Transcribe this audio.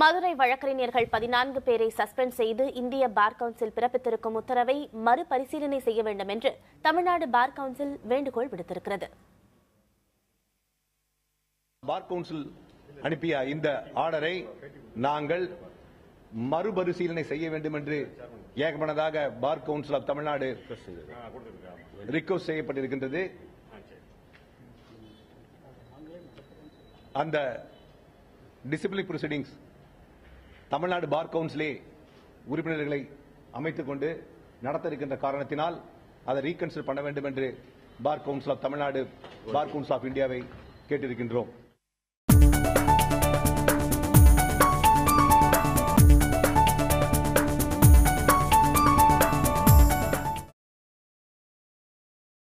மதுரை வழக்கறிஞர்கள் பதினான்கு பேரை சஸ்பெண்ட் செய்து இந்திய பார் கவுன்சில் பிறப்பித்திருக்கும் உத்தரவை மறுபரிசீலனை செய்ய வேண்டும் என்று தமிழ்நாடு பார் கவுன்சில் வேண்டுகோள் விடுத்திருக்கிறது பார் கவுன்சில் அனுப்பிய இந்த ஆர்டரை நாங்கள் மறுபரிசீலனை செய்ய வேண்டும் என்று ஏகமனதாக Bar Council of Tamil Nadu request செய்யப்பட்டிருக்கின்றது அந்த டிசிப்ளின் ப்ரொசீடிங்ஸ் தமிழ்நாடு பார் கவுன்சிலே உறுப்பினர்களை அமைத்துக் கொண்டு நடத்த இருக்கின்ற காரணத்தினால் அதை ரீகன்சிடர் பண்ண வேண்டும் என்று Bar Council of Tamil Nadu Bar Council of இந்தியாவை கேட்டிருக்கின்றோம்